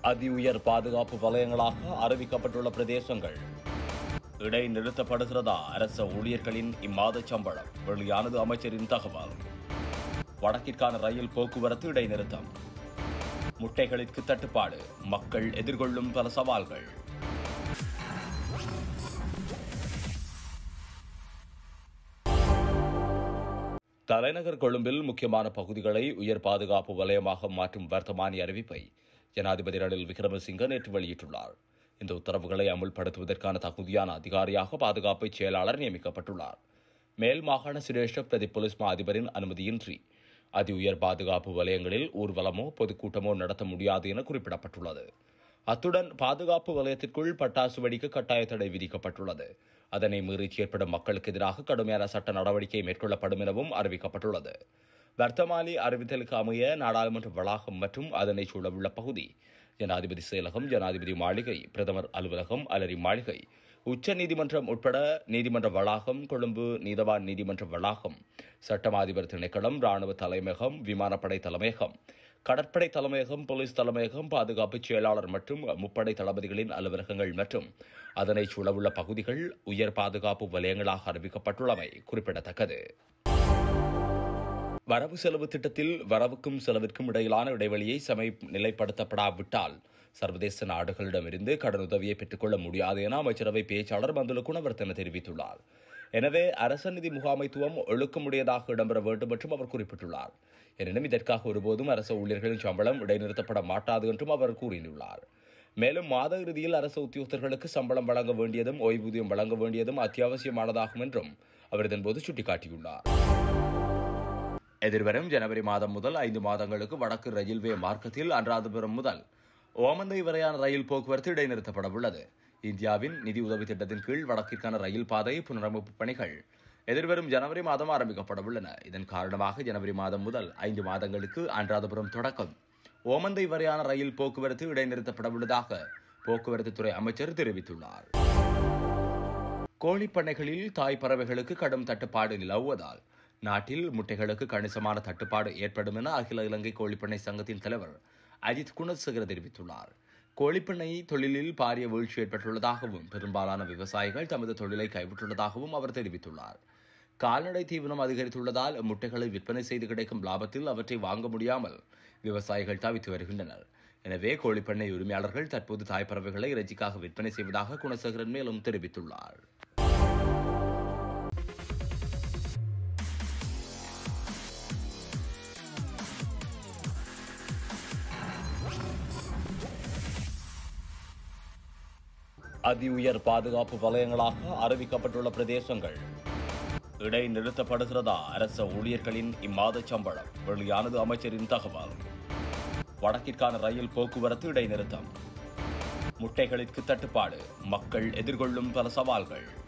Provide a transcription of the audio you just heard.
அதி உயர் பாதுகாப்பு வலயங்களாக அறிவிக்கப்பட்டுள்ள பிரதேசங்கள் இடைநிறுத்தப்படுகிறதா அரச ஊழியர்களின் இம்மாத சம்பளம் வெளியானது அமைச்சரின் தகவல் வடக்கிற்கான ரயில் போக்குவரத்து இடைநிறுத்தம் முட்டைகளுக்கு தட்டுப்பாடு மக்கள் எதிர்கொள்ளும் பல சவால்கள் தலைநகர் கொழும்பில் முக்கியமான பகுதிகளை உயர் பாதுகாப்பு வலயமாக மாற்றும் வர்த்தமானி அறிவிப்பை ஜனாதிபதி ரணில் விக்ரமசிங்க நேற்று வெளியிட்டுள்ளார் இந்த உத்தரவுகளை அமுல்படுத்துவதற்கான தகுதியான அதிகாரியாக பாதுகாப்பு செயலாளர் நியமிக்கப்பட்டுள்ளார் மேல் மாகாண சிரேஷ்ட பிரதி போலீஸ் மா அதிபரின் அனுமதியின்றி அதி உயர் பாதுகாப்பு வலயங்களில் ஊர்வலமோ பொதுக்கூட்டமோ நடத்த முடியாது என குறிப்பிடப்பட்டுள்ளது அத்துடன் பாதுகாப்பு வலயத்திற்குள் பட்டாசு வெடிக்க கட்டாய தடை விதிக்கப்பட்டுள்ளது அதனை மீறி ஏற்படும் மக்களுக்கு எதிராக கடுமையான சட்ட நடவடிக்கை மேற்கொள்ளப்படும் எனவும் அறிவிக்கப்பட்டுள்ளது வர்த்தமானி அறிவித்தலுக்கு அமைய நாடாளுமன்ற வளாகம் மற்றும் அதனை சூழவுள்ள பகுதி ஜனாதிபதி செயலகம் ஜனாதிபதி மாளிகை பிரதமர் அலுவலகம் அலரி மாளிகை உச்ச நீதிமன்றம் உட்பட நீதிமன்ற வளாகம் கொழும்பு நீதவான் நீதிமன்ற வளாகம் சட்டமாதிபர் திணைக்களம் ராணுவ தலைமையகம் விமானப்படை தலைமையகம் கடற்படை தலைமையகம் போலீஸ் தலைமையகம் பாதுகாப்பு செயலாளர் மற்றும் முப்படை தளபதிகளின் அலுவலகங்கள் மற்றும் அதனை சூழவுள்ள பகுதிகள் உயர் பாதுகாப்பு வலயங்களாக அறிவிக்கப்பட்டுள்ளமை குறிப்பிடத்தக்கது வரவு செலவு திட்டத்தில் வரவுக்கும் செலவிற்கும் இடையிலான இடைவெளியை சமை நிலைப்படுத்தப்படாவிட்டால் சர்வதேச நாடுகளிடமிருந்து கடனுதவியை பெற்றுக்கொள்ள முடியாது என அமைச்சரவை பேச்சாளர் பந்துல குணவர்த்தன தெரிவித்துள்ளார் எனவே அரச நிதி முகாமைத்துவம் ஒழுக்கமுடையதாக இடம்பெற வேண்டும் என்றும் அவர் குறிப்பிட்டுள்ளார் எனினும் இதற்காக ஒருபோதும் அரசு ஊழியர்களின் சம்பளம் இடைநிறுத்தப்பட மாட்டாது என்றும் அவர் கூறியுள்ளார் மேலும் மாத இறுதியில் அரசு உத்தியோகத்தர்களுக்கு சம்பளம் வழங்க வேண்டியதும் ஓய்வூதியம் வழங்க வேண்டியதும் அத்தியாவசியமானதாகும் என்றும் அவர் இதன்போது சுட்டிக்காட்டியுள்ளார் எதிர்வரும் ஜனவரி மாதம் முதல் ஐந்து மாதங்களுக்கு வடக்கு ரயில்வே மார்க்கத்தில் அன்றாதபுரம் முதல் ஓமந்தை வரையான ரயில் போக்குவரத்து இடைநிறுத்தப்பட உள்ளது இந்தியாவின் நிதி உதவி திட்டத்தின் கீழ் வடக்கிற்கான ரயில் பாதை புனரமைப்பு பணிகள் எதிர்வரும் ஜனவரி மாதம் ஆரம்பிக்கப்பட உள்ளன இதன் காரணமாக ஜனவரி மாதம் முதல் ஐந்து மாதங்களுக்கு அன்றாதபுரம் தொடக்கம் ஓமந்தை வரையான ரயில் போக்குவரத்து இடைநிறுத்தப்பட உள்ளதாக போக்குவரத்து துறை அமைச்சர் தெரிவித்துள்ளார் கோழிப் பண்ணைகளில் தாய் பறவைகளுக்கு கடும் தட்டுப்பாடு நிலவுவதால் நாட்டில் முட்டைகளுக்கு கணிசமான தட்டுப்பாடு ஏற்படும் என அகில இலங்கை கோழிப்பண்ணை சங்கத்தின் தலைவர் அஜித் குணசேகர தெரிவித்துள்ளார் கோழிப்பண்ணை தொழிலில் பாரிய வீழ்ச்சி ஏற்பட்டுள்ளதாகவும் பெரும்பாலான விவசாயிகள் தமது தொழிலை கைவிட்டுள்ளதாகவும் அவர் தெரிவித்துள்ளார் கால்நடை தீவனம் அதிகரித்துள்ளதால் முட்டைகளை விற்பனை செய்து கிடைக்கும் லாபத்தில் அவற்றை வாங்க முடியாமல் விவசாயிகள் தவித்து வருகின்றனர் எனவே கோழிப்பண்ணை உரிமையாளர்கள் தற்போது தாய்ப்பறவைகளை இறைச்சிக்காக விற்பனை செய்வதாக குணசேகரன் மேலும் தெரிவித்துள்ளார் அதி உயர் பாதுகாப்பு வலயங்களாக அறிவிக்கப்பட்டுள்ள பிரதேசங்கள் இடைநிறுத்தப்படுகிறதா அரச ஊழியர்களின் இம்மாத சம்பளம் வெளியானது அமைச்சரின் தகவல் வடக்கிற்கான ரயில் போக்குவரத்து இடைநிறுத்தம் முட்டைகளுக்கு தட்டுப்பாடு மக்கள் எதிர்கொள்ளும் பல சவால்கள்